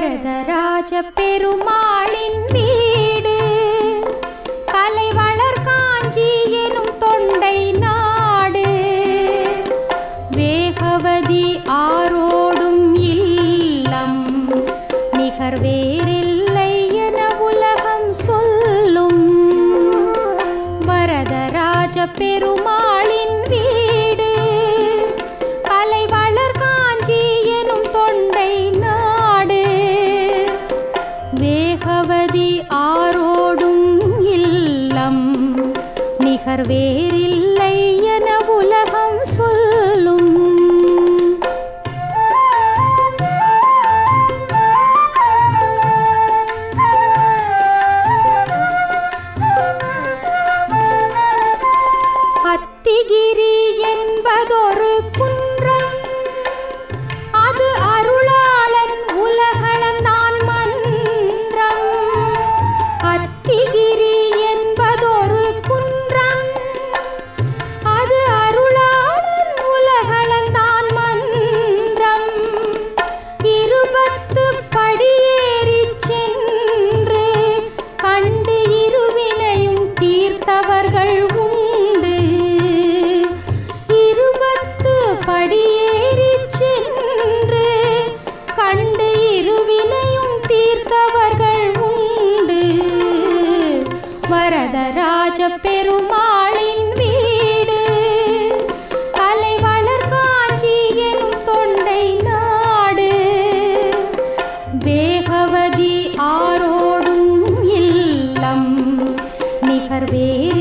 வரதராஜ பெருமாளின் வீடு கலை வளர் காஞ்சி எனும் தொண்டை நாடு வேகவதி ஆரோடும் இல்லம் நிகர் வேறில்லை என உலகம் சொல்லும் வரதராஜ பெருமாளின் வீடு கலை வளர் காஞ்சி எனும் தொண்டை நாடு வேகவதி ஆரோடும் இல்லம் நிகர் வேறில்லை என உலகம் சொல்லும் அத்திகிரி என்பதொரு குன்றம் அது அருளாளன் உலகளந்தான் மன்றம் அத்திகிரி என்பதொரு குன்றம் அது அருளாளன் உலகளந்தான் மன்றம் இருபத்து படியேறிச் சென்று கண்டு இருவினையும் தீர்த்தவர்கள் உண்டு இருபத்து படியேறிச் சென்று கண்டு இருவினையும் தீர்த்தவர்கள் உண்டு வரதராஜ பெருமாளின் வீடு கலை வளர் காஞ்சி எனும் தொண்டை நாடு வேகவதி ஆரோடும் இல்லம் நிகர் வேறு